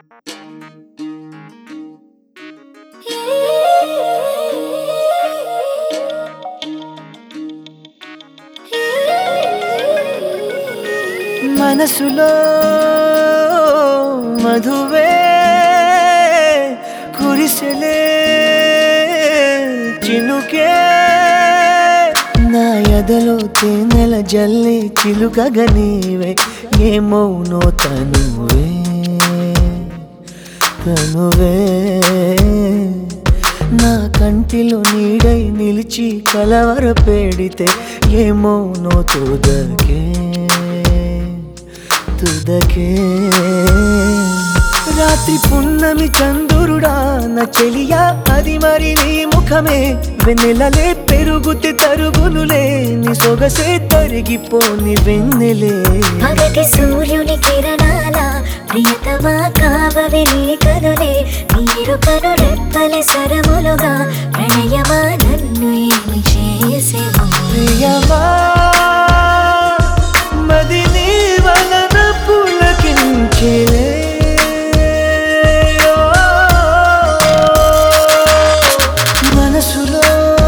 మనసులో మధువే కురిసెలే చినుకే నా ఎదలో తేనెల జల్లి చిలుకగా నీవే ఏమౌనో తనువే తనువే నా కంటిలో నీడై నిలిచి కలవర పెడితే ఏమౌనో తుదకే తుదకే రాత్రి పున్నమి చంద్రుడా నా చెలియా అది మరి నీ ముఖమే వెన్నెలలే పెరుగుతే తరుగునులే నీ సొగసే తరిగిపోని వెన్నెలే పగటి సూర్యుని కిరణాల ప్రియతమా కావవి నీ కనులే నీరు కను రెప్పలే సరములుగా ప్రణయమా నన్ను ఏమి చేసేవో ప్రియమా మది నీ వలన పులకించేలే మనసులో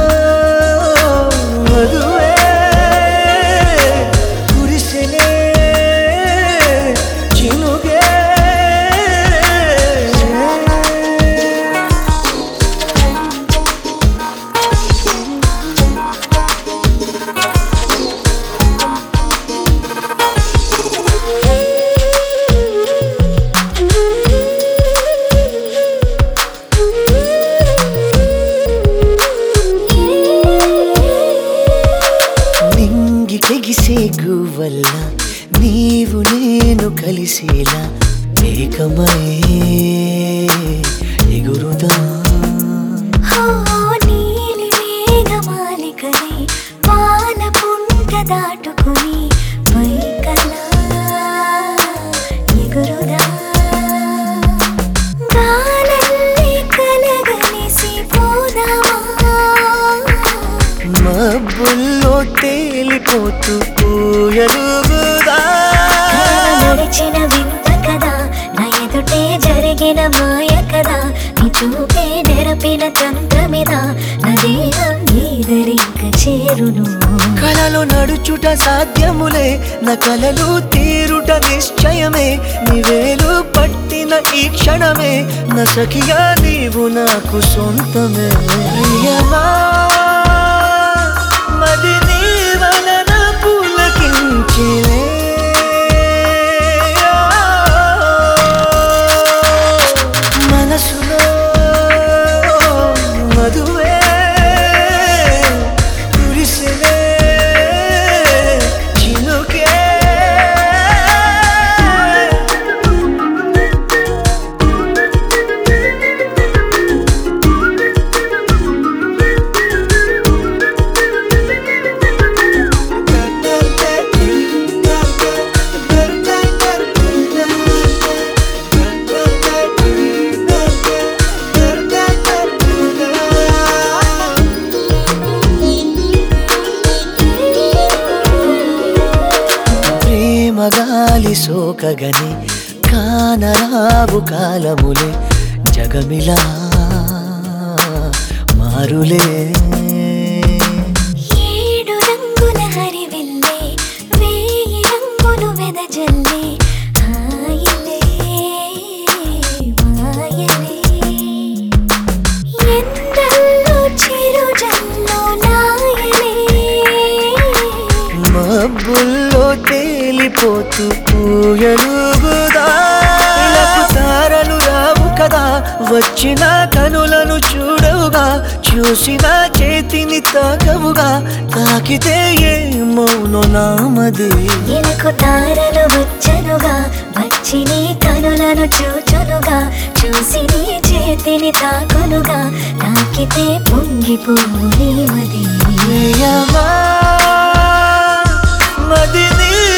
మధువే కురిసెలే చినుగే నింగి కెగిసే గువల్ల నీవు నేను కలిసేలా ఏకమై ఎగురుదా హో నీలి మేఘమాలికలే పాల పుంట దాటుకుని పైకలా ఎగురుదా గాలల్లే కలగలిసి పోదామా మబ్బుల్లో తేలిపోతూ పూయలుగుదా నడిచిన వింత కదా నా ఎదుటే జరిగిన మాయ కదా నీ చూపే నెరపిన తంత్రమిదా నా దేహం ఈదరింక చేరును కలలో నడుచుట సాధ్యములే నా కలలు తీరుట నిశ్చయమే నివేలు పట్టిన ఈ క్షణమే నా సఖియా నీవు నాకు సొంతమే ప్రియమా మది నీ వలన పులకించిలే మనసులో మధువే కురిసెలే చినుకే ప్రేమ గాలి సోకగని కానరావు కాలములే జగమిలా మారులే ఏడు రంగుల హరివిల్లే వేయి రంగులు వెదజల్లే హాయిలే మాయలే ఎందల్లో చిరుజల్లో నాయలే మబ్బుల్లో తేలిపోతూ పూయలుగుదా ఇలకు తారలు రావు కదా వచ్చిన కనులను చూడవుగా చూసిన చేతిని తాకవుగా తాకితే ఏ మౌనో నామది ఇలకు తారలు వచ్చనుగా వచ్చి నీ కనులను చూచునుగా చూసి నీ చేతిని తాకునుగా తాకితే పొంగిపోని మది ప్రియమా మది నీ